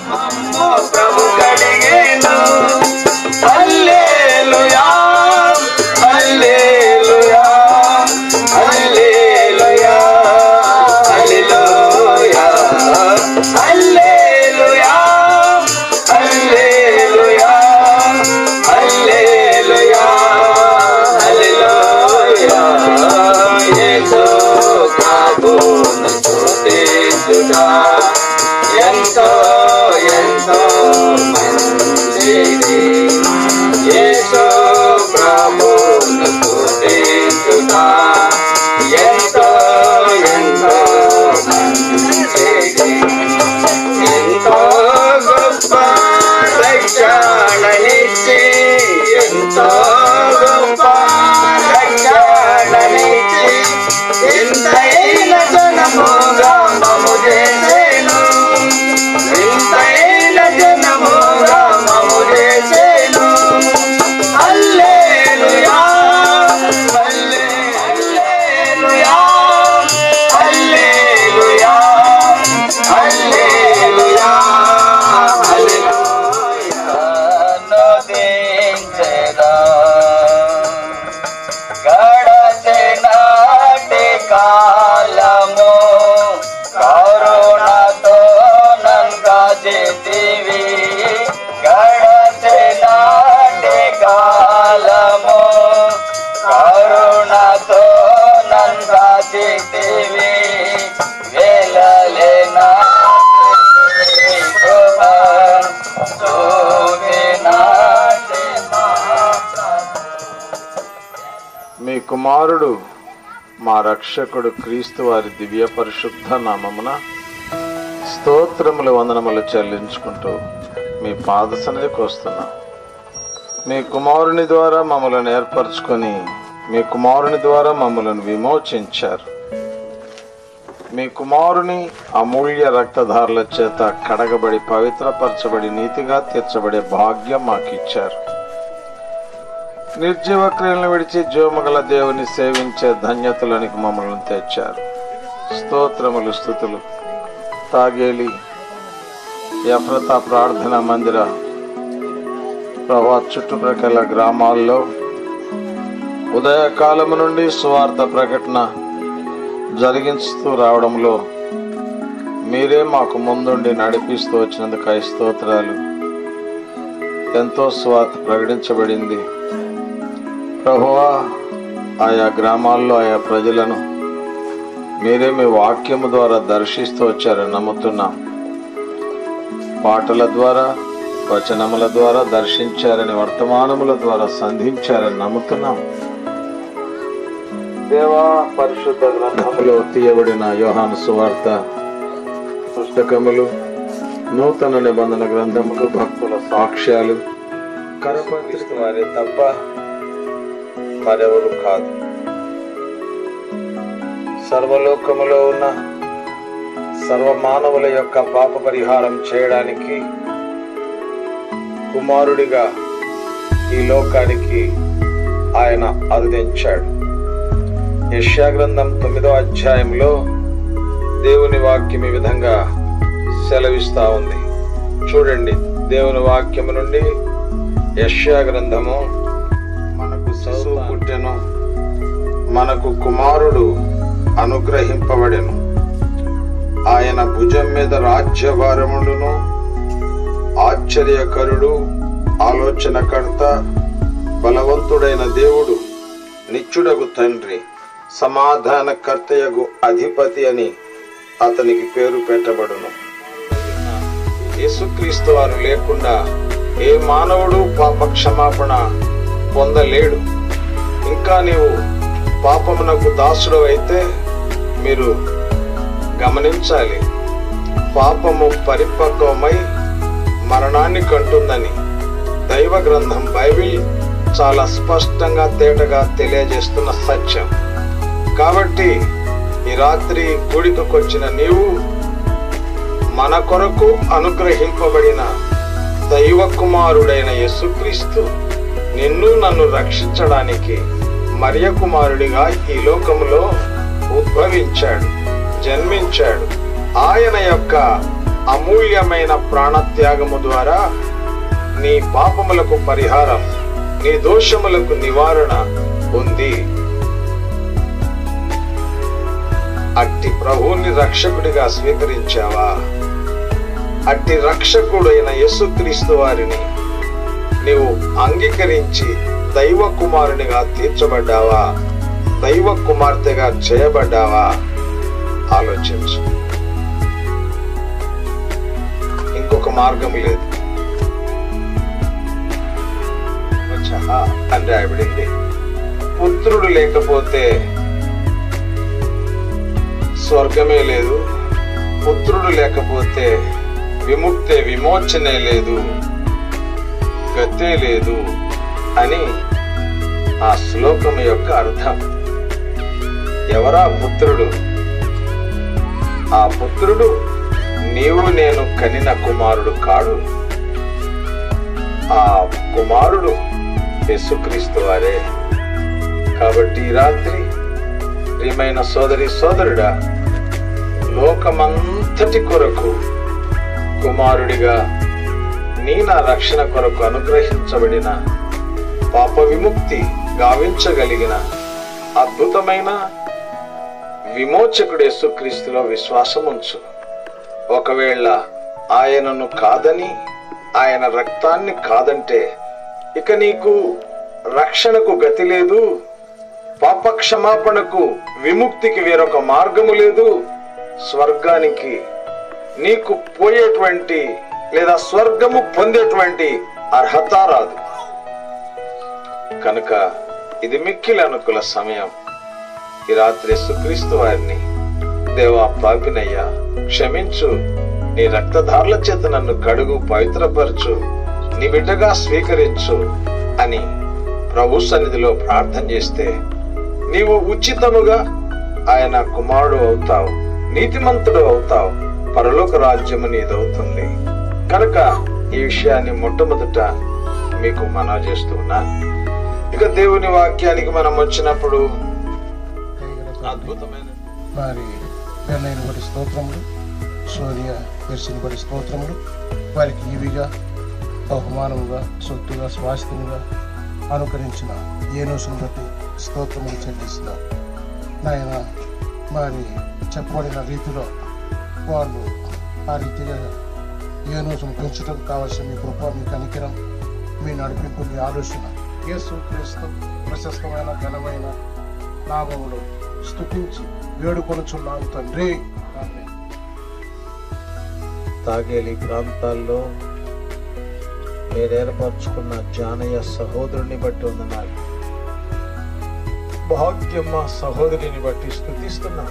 మమ్ము ప్రభు కడిగేను హల్లెలూయా హల్లెలూయా హల్లెలూయా హల్లెలూయా హల్లెలూయా హల్లెలూయా హల్లెలూయా హల్లెలూయా యేసు ప్రభువును స్తుతించుదా ఎంతో ఎంతో మంచిది యేసు ప్రభువును స్తుతించుదా ఎంతో ఎంతో మంచిది ఎంతో గొప్ప రక్షణనిచ్చి ఎంతో గొప్ప రక్షణనిచ్చి ఎంతైన జనముగా మము చేసేను ఎంతైన జనముగా మము చేసేను హల్లెలూయా హల్లెలూయా హల్లెలూయా హల్లెలూయా హల్లెలూయా నోదించెదా గడచినాటి కాలము కరుణతో నందివి గడచినాటి కాలము కరుణతో నందివి వేలలేనా కృప చూపినాటి మాత్రం మీ కుమారుడు మా రక్షకుడు క్రీస్తు వారి దివ్య పరిశుద్ధ నామమున స్తోత్రములు వందనములు చెల్లించుకుంటూ మీ పాద సన్నిధికి వస్తున్నాం మీ కుమారుని ద్వారా మమ్మల్ని ఏర్పరచుకొని మీ కుమారుని ద్వారా మమ్మల్ని విమోచించారు మీ కుమారుని అమూల్య రక్తధారుల చేత కడగబడి పవిత్రపరచబడి నీతిగా తీర్చబడే భాగ్యం మాకిచ్చారు నిర్జీవ క్రియలను విడిచి జీవమగల దేవుని సేవించే ధన్యతలోనికి మమ్మల్ని తెచ్చారు స్తోత్రములు స్థుతులు తాగేలి యఫ్రత ప్రార్థన మందిర ప్రభా చుట్టుప్రక్కల గ్రామాల్లో ఉదయకాలము నుండి సువార్త ప్రకటన జరిగిస్తూ రావడంలో మీరే మాకు ముందుండి నడిపిస్తూ వచ్చినందుకు ఈ స్తోత్రాలు ఎంతో స్వార్థ ప్రకటించబడింది ప్రభువా ఆయా గ్రామాల్లో ఆయా ప్రజలను మీరే మీ వాక్యము ద్వారా దర్శిస్తూ వచ్చారని నమ్ముతున్నాం పాటల ద్వారా వచనముల ద్వారా దర్శించారని వర్తమానముల ద్వారా సంధించారని నమ్ముతున్నాం దేవా పరిశుద్ధ గ్రంథములో తీయబడిన యోహాను సువార్త పుస్తకములు నూతన నిబంధన గ్రంథములు భక్తుల సాక్ష్యాలు కరపత్రిస్తూ వారే తప్ప మరెవరు కాదు సర్వలోకములో ఉన్న సర్వమానవుల యొక్క పాప పరిహారం చేయడానికి కుమారుడిగా ఈ లోకానికి ఆయన అవతరించాడు యెషయా గ్రంథం తొమ్మిదో అధ్యాయంలో దేవుని వాక్యం ఈ విధంగా సెలవిస్తా ఉంది చూడండి దేవుని వాక్యము నుండి యెషయా గ్రంథము మనకు శిశువు పుట్టెను మనకు కుమారుడు అనుగ్రహింపబడెను ఆయన భుజం మీద రాజ్యభారములను ఆశ్చర్యకరుడు ఆలోచనకర్త బలవంతుడైన దేవుడు నిత్యుడగు తండ్రి సమాధానకర్తయగు అధిపతి అని అతనికి పేరు పెట్టబడును యేసుక్రీస్తు వారు లేకుండా ఏ మానవుడు పాప క్షమాపణ పొందలేడు ఇంకా నీవు పాపమునకు దాసుడు అయితే మీరు గమనించాలి పాపము పరిపక్వమై మరణాన్ని కంటుందని దైవ గ్రంథం బైబిల్ చాలా స్పష్టంగా తేటగా తెలియజేస్తున్న సత్యం కాబట్టి ఈ రాత్రి గుడికొచ్చిన నీవు మన కొరకు అనుగ్రహింపబడిన దైవ కుమారుడైన యేసుక్రీస్తు నిన్ను నన్ను రక్షించడానికి మరియ కుమారుడిగా ఈ లోకములో ఉద్భవించాడు జన్మించాడు ఆయన యొక్క అమూల్యమైన ప్రాణత్యాగము ద్వారా నీ పాపములకు పరిహారం నీ దోషములకు నివారణ ఉంది అట్టి ప్రభువుని రక్షకుడిగా స్వీకరించావా అట్టి రక్షకుడైన యేసుక్రీస్తు వారిని నీవు అంగీకరించి దైవ కుమారునిగా తీర్చబడ్డావా దైవ కుమార్తెగా చేయబడ్డావా ఆలోచించు ఇంకొక మార్గం లేదు వచ్చా అని రాయబడింది పుత్రుడు లేకపోతే స్వర్గమే లేదు పుత్రుడు లేకపోతే విముక్తే విమోచనే లేదు గతే లేదు అని ఆ శ్లోకం యొక్క అర్థం ఎవరా పుత్రుడు ఆ పుత్రుడు నీవు నేను కనిన కుమారుడు కాడు ఆ కుమారుడు యేసుక్రీస్తు వారే కాబట్టి ఈ రాత్రి ప్రియమైన సోదరి సోదరుడా లోకమంతటి కొరకు కుమారుడిగా నీ నా రక్షణ కొరకు అనుగ్రహించబడిన పాప విముక్తి గావించగలిగిన అద్భుతమైన విమోచకుడు యేసుక్రీస్తులో విశ్వాసం ఉంచు ఒకవేళ ఆయనను కాదని ఆయన రక్తాన్ని కాదంటే ఇక నీకు రక్షణకు గతి లేదు పాప క్షమాపణకు విముక్తికి వేరొక మార్గము లేదు స్వర్గానికి నీకు పోయేటువంటి లేదా స్వర్గము పొందేటువంటి అర్హత రాదు కనుక ఇది మిక్కిలి అనుకూల సమయం ఈ రాత్రి సుక్రీస్తు వారిని దేవా పాపినయ్యా క్షమించు నీ రక్తధారల చేత నన్ను కడుగు పవిత్రపరచు నీ బిడ్డగా స్వీకరించు అని ప్రభు సన్నిధిలో ప్రార్థన చేస్తే నీవు ఉచితముగా ఆయన కుమారుడు అవుతావు నీతిమంతుడు అవుతావు పరలోక రాజ్యము నీదవుతుంది కనుక ఈ విషయాన్ని మొట్టమొదట మీకు మనవి చేస్తున్నా ఇక దేవుని వాక్యానికి మనం వచ్చినప్పుడు అద్భుతమైన వారి పెళ్ళైన బడి స్తోత్రములు సోనియా పెరిసిన బడి స్తోత్రములు వారికి ఈవిగా బహుమానముగా సొత్తుగా స్వాస్థ్యముగా అనుకరించిన ఏనోసును బట్టి స్తోత్రములు చెల్లిస్తున్నారు నాయన మరి చెప్పబడిన రీతిలో వాళ్ళు ఆ రీతిగా ఏనోసును పెంచడం కావాల్సిన మీ కృప మీ కనికరం మీ నడిపింపు మీ ఆలోచన యేసు క్రీస్తు ప్రశస్తమైన ఘనమైన నామములు స్తుతించి వేడుకొనుచున్నాం తండ్రి ఆమేన్. తాగేలి ప్రాంతాల్లో మీరు ఏర్పరచుకున్న జానయ్య సహోదరుని బట్టి వందనాలు భాగ్యమ్మ సహోదరిని బట్టి స్థుతిస్తున్నా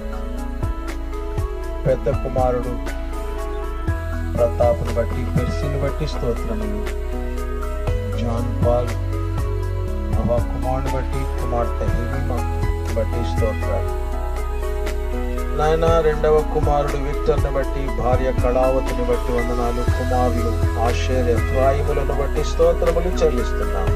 పెద్ద కుమారుడు ప్రతాప్ను బట్టి పెర్సిని బట్టి స్తోత్రములు జాన్ పాల్ నవ కుమారుని బట్టి కుమార్తె హిమిమ బట్టి స్తోత్రాలు నాయన రెండవ కుమారుడు విక్టర్ని బట్టి భార్య కళావతిని బట్టి వందనాలు కుమారులు ఆశ్చర్య ఎఫ్రాయిములను బట్టి స్తోత్రములు చెల్లిస్తున్నాం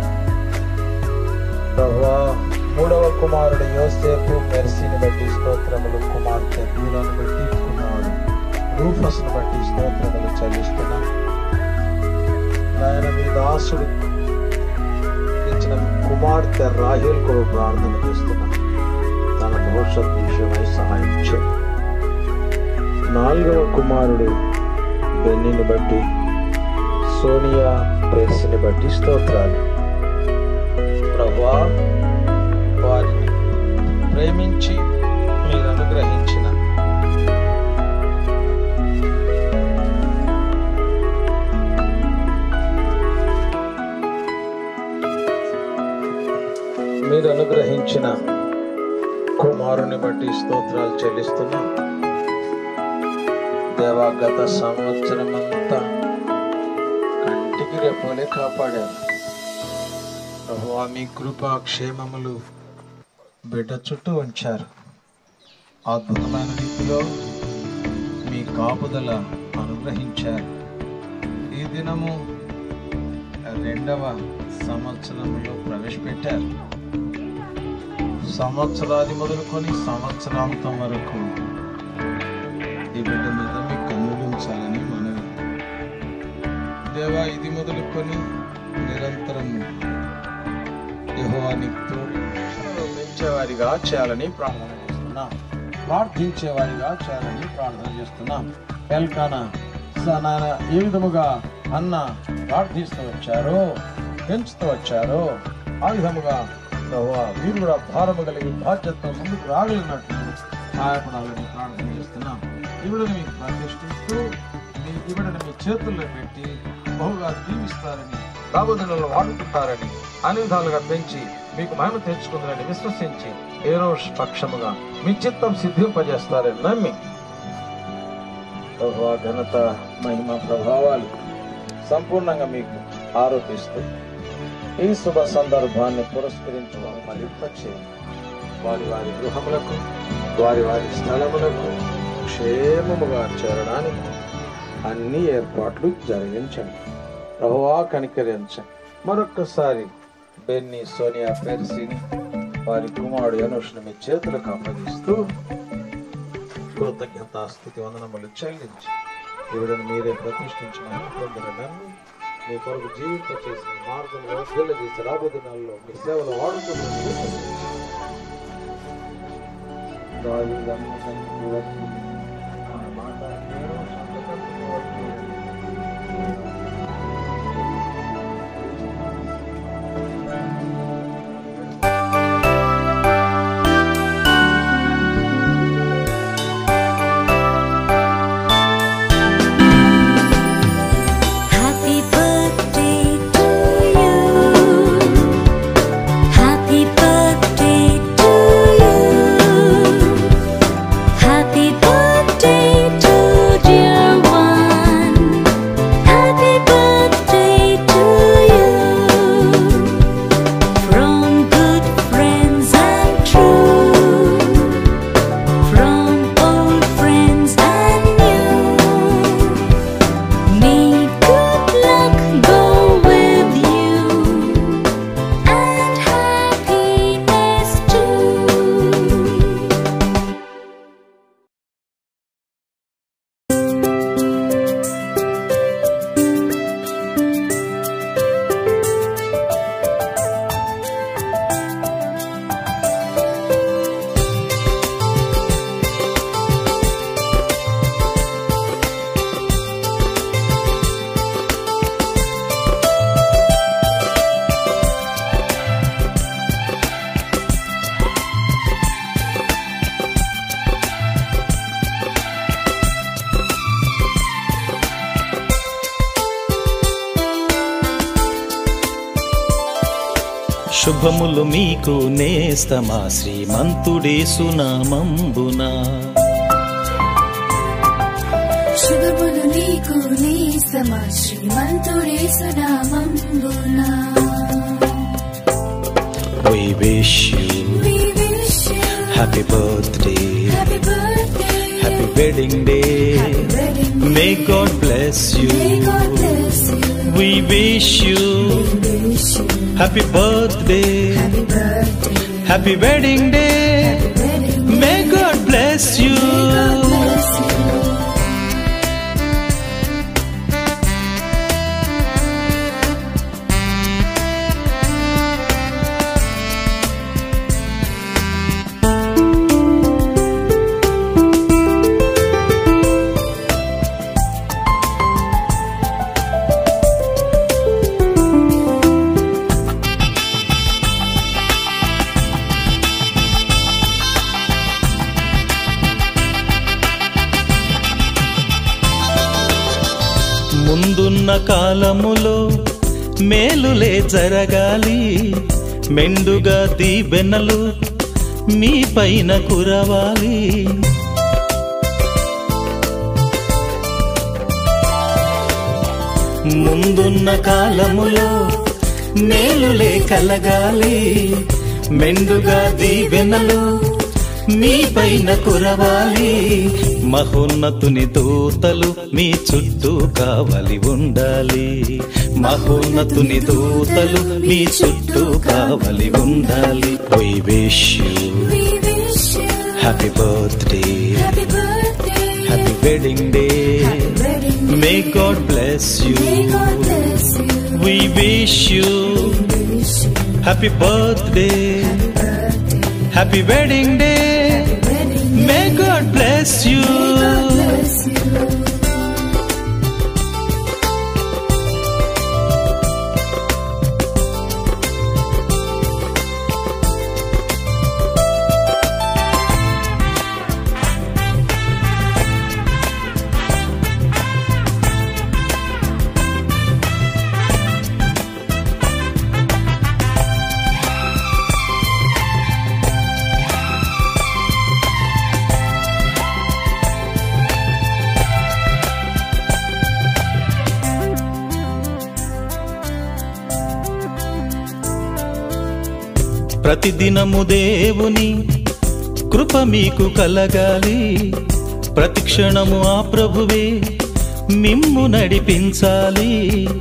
ప్రభువా మూడవ కుమారుడు యోసేపు మెర్సీని బట్టి స్తోత్రములు కుమార్తె బీలను బట్టి కుమారుడు రూఫస్ను బట్టి స్తోత్రములు చెల్లిస్తున్నాం నాయన మీ దాసుడు ఇచ్చిన కుమార్తె రాహుల్ కూడా ప్రార్థన చేస్తున్నాం తన భవిష్యత్ విషయమై సహాయం చేయి నాలుగవ కుమారుడు బెన్నిని బట్టి సోనియా ప్రెస్ని బట్టి స్తోత్రాలు ప్రభా వారిని ప్రేమించి మీరు అనుగ్రహించిన మీరు అనుగ్రహించిన కుమారుని బట్టి స్తోత్రాలు చెల్లిస్తున్నాం దేవా గత సంవత్సరం అంతా కంటికి రెప్పలే కాపాడారు ప్రభువా మీ కృపా క్షేమములు బిడ్డ చుట్టూ ఉంచారు అద్భుతమైన రీతిలో మీ కాపుదల అనుగ్రహించారు ఈ దినము రెండవ సంవత్సరంలో ప్రవేశపెట్టారు సంవత్సరాది మొదలుకొని సంవత్సరాంతం వరకు ఈ బిడ్డ మీద మీ కన్నులుంచారు దేవా ఇది మొదలుకొని నిరంతరం యెహోవా నీకు తోడు పెంచేవారిగా చేయాలని ప్రార్థన చేస్తున్నాం ప్రార్థించేవారిగా చేయాలని ప్రార్థన చేస్తున్నాం ఎల్కానా స- నాయన ఏ విధముగా అన్న ప్రార్థిస్తూ వచ్చారో పెంచుతూ వచ్చారో ఆ విధముగా యెహోవా మీరు కూడా భారము కలిగి బాధ్యతతో ముందుకు రాగలిగినట్లు సహాయపడాలని ప్రార్థన చేస్తున్నాం ఇవిడని మీకు ప్రతిష్ఠిస్తూ మీ ఇవిడని మీ చేతుల్లో పెట్టి బహుగా దీవిస్తారని రాబోదినలో వాడుకుంటారని అన్ని విధాలుగా పెంచి మీకు మహిమ తెచ్చుకుందని విశ్వసించి ఏ రోజు పక్షముగా మీ చిత్తం సిద్ధింపజేస్తారని నమ్మి యెహోవా ఘనత మహిమ ప్రభావాలు సంపూర్ణంగా మీకు ఆరోపిస్తూ ఈ శుభ సందర్భాన్ని పురస్కరించడం ఫలింపచే వారి వారి గృహములకు వారి వారి స్థలములకు క్షేమముగా చేరడానికి అన్ని ఏర్పాట్లు జరిగించండి ప్రభువా కనికరించండి మరొక్కసారి బెన్ని సోనియా పెర్సిని వారి కుమారుడు యనుష్ను మీ చేతులకు అప్పగిస్తూ కృతజ్ఞతాస్థుతి వందనములు చెల్లించి ఇవిడను మీరే ప్రతిష్ఠించిన పొందిన మీ కొరకు జీవిత చేసిన మార్గంలో వర్ధిల్ల చేసి రాబోయే దినాల్లో మీ సేవలో వాడుతున్న Happy birthday to you. Happy birthday to you. Happy birthday to dear one. Happy birthday to you. From good friends and true. From old friends and new. May good luck go with you and happiness too. శుభములు మీకు నేస్తమా శ్రీమంతుడే సునామంబునా శుభములు నీకు నీ సమా శ్రీమంతుడే సునామంబునా We wish you We wish you happy birthday, happy birthday happy wedding day. Happy wedding day. May God bless you. May God bless you We wish you We wish you happy birthday, happy birthday happy wedding day. wedding day. May God bless you. God bless you ముందున్న కాలములో మేలులే జరగాలి మెండుగా దీవెనలు మీ పైన కురవాలి ముందున్న కాలములో మేలులే కలగాలి మెండుగా దీవెనలు మీ పైన కురవాలి మహోన్నతుని దూతలు మీ చుట్టూ కావలి ఉండాలి మహోన్నతుని దూతలు మీ చుట్టూ కావలి ఉండాలి We wish you We wish you happy birthday, happy birthday happy wedding day. happy wedding May God bless you. May God bless you. We wish you Wish you happy birthday, birthday, happy wedding day. wedding May God bless you. God bless you. ప్రతిదినము దేవుని కృప మీకు కలగాలి ప్రతి క్షణము ఆ ప్రభువే మిమ్ము నడిపించాలి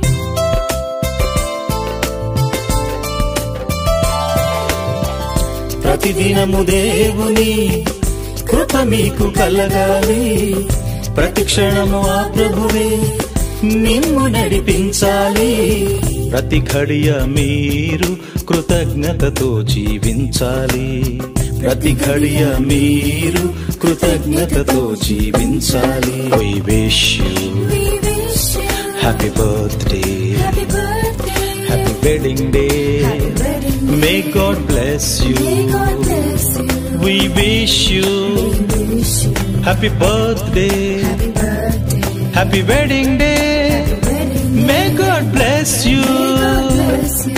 ప్రతిదినము దేవుని కృప మీకు కలగాలి ప్రతి క్షణము ఆ ప్రభువే నిన్ను నడిపించాలి ప్రతి ఘడియ మీరు కృతజ్ఞతతో జీవించాలి ప్రతి ఘడియ మీరు కృతజ్ఞతతో జీవించాలి We wish you We wish you happy birthday, happy birthday, happy wedding day. happy wedding. May God bless May you. God bless you. We wish you We wish you happy birthday, happy birthday, happy wedding day. wedding. May God bless you. God bless you.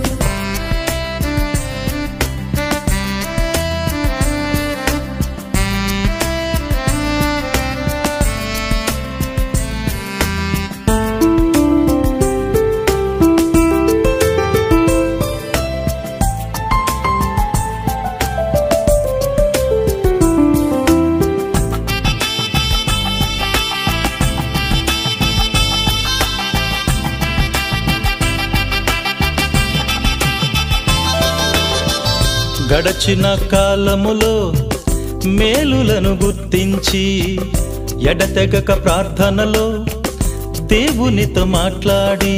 గడచిన కాలములో మేలులను గుర్తించి ఎడతెగక ప్రార్థనలో దేవునితో మాట్లాడి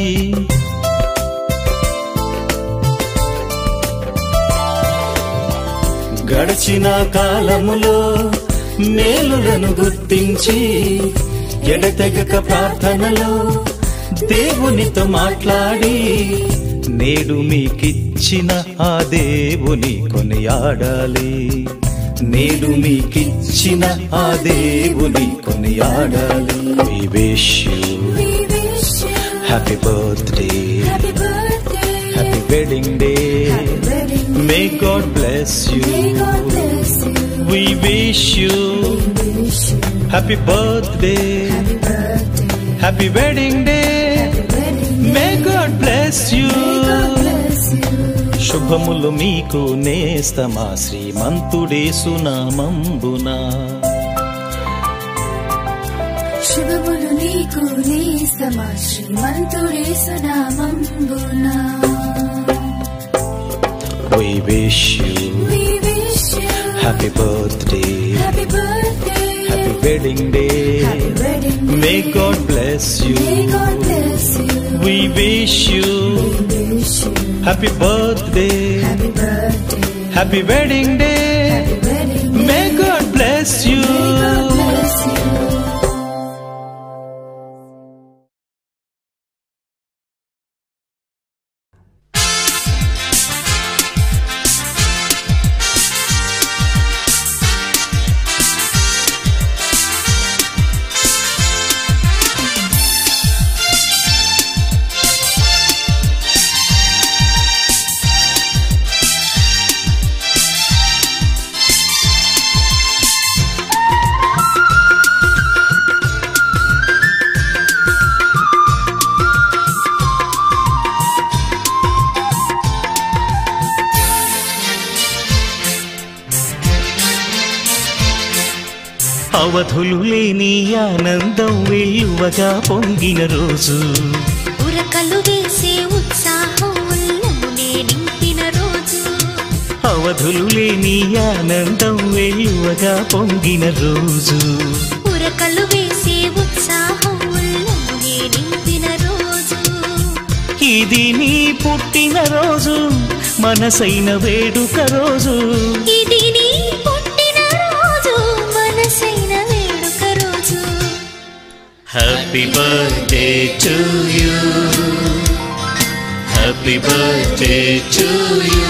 గడిచిన కాలములో మేలులను గుర్తించి ఎడతెగక ప్రార్థనలో దేవునితో మాట్లాడి నేడు మీకిచ్చిన ఆ దేవుని కొనియాడాలి నేడు మీకిచ్చిన ఆ దేవుని కొనియాడాలి We wish you We wish you happy birthday, happy birthday, happy wedding day. happy wedding. May God bless May you. God bless you. We wish you We wish you happy birthday, happy birthday, happy wedding day. happy wedding. May God bless you. God bless you. శుభములు మీకు నేస్తమా శ్రీమంతుడే సునామంబునా శుభములు నీకు నేస్తమా శ్రీమంతుడే సునామంబునా We wish you We wish you happy birthday, happy birthday, happy wedding day. happy wedding. May God bless May you. God bless you. We wish you We wish you happy birthday, happy birthday, happy wedding day. happy wedding. May God bless you. May God bless you. అవధులు లేని ఆనందం వెల్లువగా పొంగిన రోజు ఉరకలు వేసే ఉత్సాహం ఉల్లమునే నింపిన రోజు అవధులు లేని ఆనందం వెల్లువగా పొంగిన రోజు ఉరకలు వేసే ఉత్సాహం ఉల్లమునే ఇది నీ పుట్టిన రోజు మనసైన వేడుక రోజు ఇది నీ పుట్టిన రోజు మనసైన వేడుక రోజు happy birthday to you happy birthday to you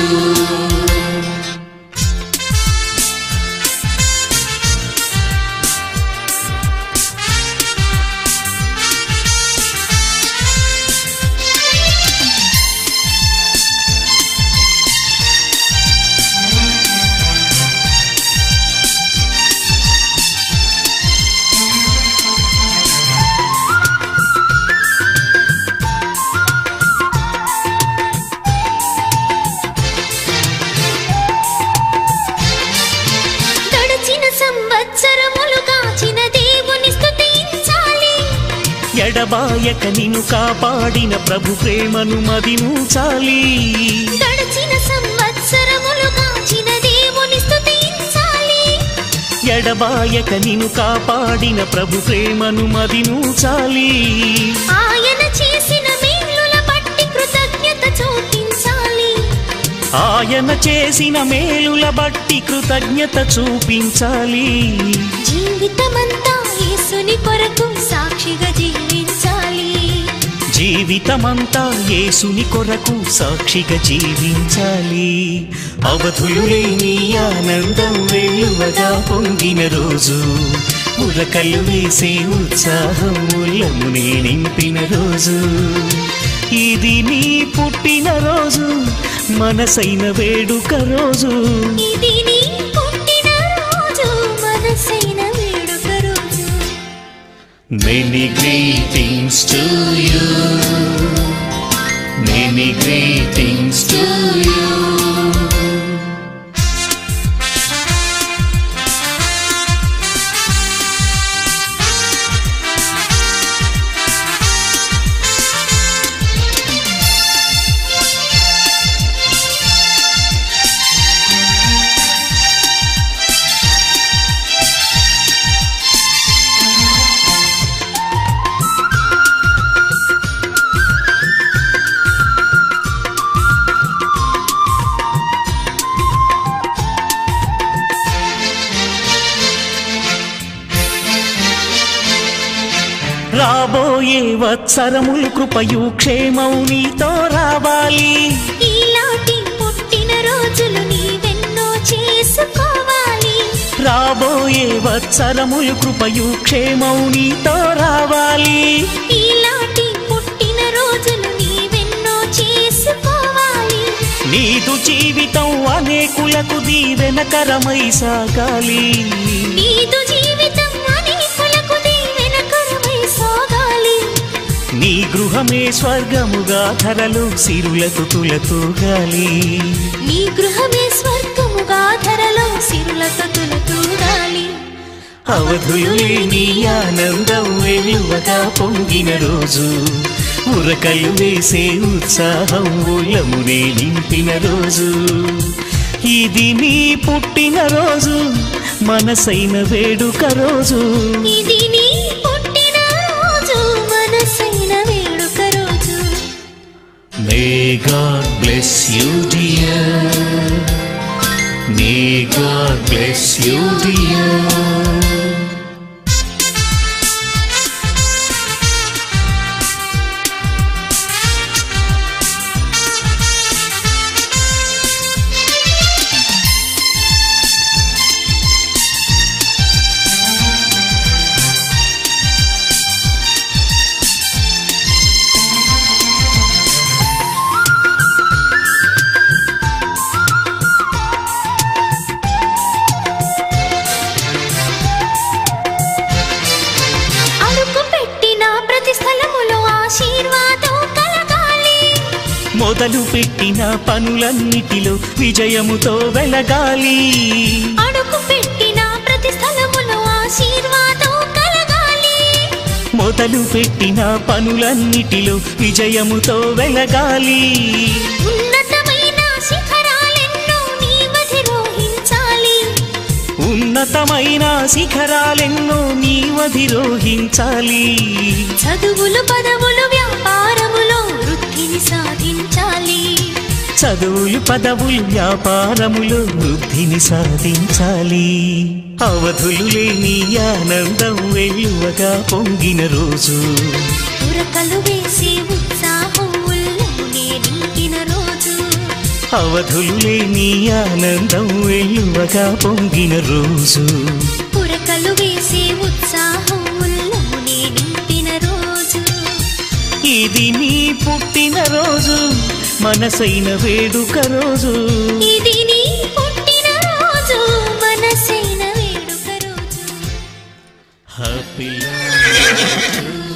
గడిచిన సంవత్సరములు కాచిన దేవుని స్తుతించాలి ఎడబాయక నిన్ను కాపాడిన ప్రభు ప్రేమను మదించాలి గడిచిన సంవత్సరములు కాచిన దేవుని స్తుతించాలి ఎడబాయక నిన్ను కాపాడిన ప్రభు ప్రేమను మదించాలి ఆయన చేసిన మేలుల బట్టి కృతజ్ఞత చూపించాలి ఆయన చేసిన మేలుల బట్టి కృతజ్ఞత చూపించాలి జీవితమంతా యేసుని కొరకు సాక్షిగా జీవించాలి జీవితమంతా యేసుని కొరకు సాక్షిగా జీవించాలి అవధులు లేని ఆనందం వెలువగా పొంగిన రోజు ఉరకలు వేసే ఉత్సాహం ఉల్లమునే నింపిన రోజు ఇది నీ పుట్టిన రోజు మనసైన వేడుక రోజు ఇది నీ పుట్టిన రోజు మనసైన వేడుక రోజు Many greetings to you. Many greetings to you. రాబోయే వత్సరములు కృపయు క్షేమం నీతో రావాలి ఈలాంటి పుట్టిన రోజులు నీవెన్నో చేసుకోవాలి రాబోయే వత్సరములు కృపయు క్షేమం నీతో రావాలి ఈలాంటి పుట్టిన రోజులు నీవెన్నో చేసుకోవాలి నీదు జీవితం అనేకులకు దీవెనకరమై సాగాలి నీదు జీవితం అనేకులకు దీవెనకరమై సాగాలి నీ గృహమే స్వర్గముగా ధరలు సిరులతో తులతూగాలి నీ గృహమే స్వర్గముగా ధరలో సిరులతో తులతూగాలి అవధులు లేని ఆనందం వెలువగా పొంగిన రోజు ఉరకలు వేసే ఉత్సాహం ఉల్లమునే నింపిన రోజు ఇది నీ పుట్టిన రోజు మనసైన వేడుక రోజు ఇది నీ పుట్టిన రోజు మనసైన వేడుక రోజు may God bless you dear may God bless you dear అడుగు పెట్టిన ప్రతి స్థలములో ఆశీర్వాదం కలగాలి మొదలు పెట్టిన పనులన్నిటిలో విజయముతో వెలగాలి అడుగు పెట్టిన ప్రతి స్థలములో ఆశీర్వాదం కలగాలి మొదలు పెట్టిన పనులన్నిటిలో విజయముతో వెలగాలి ఉన్నతమైన శిఖరాలెన్నో నీవధిరోహించాలి ఉన్నతమైన శిఖరాలెన్నో నీవధిరోహించాలి చదువులు పదవులు వ్యాపారములో వృద్ధి వృద్ధిని సాధించాలి చదువులు పదవులు వ్యాపారములు వృద్ధిని సాధించాలి అవధులు లేని ఆనందం వెల్లువగా పొంగిన రోజు ఉరకలు వేసి ఉత్సాహం ఉల్లంఘనే నింపిన రోజు అవధులు లేని ఆనందం వెల్లువగా పొంగిన రోజు ఉరకలు వేసి ఉత్సాహం ఉల్లంఘనే నింపిన రోజు ఇది నీ పుట్టిన రోజు మనసైన వేడుక రోజు ఇది నీ పుట్టిన రోజు మనసైన వేడుక రోజు హ్యాపీ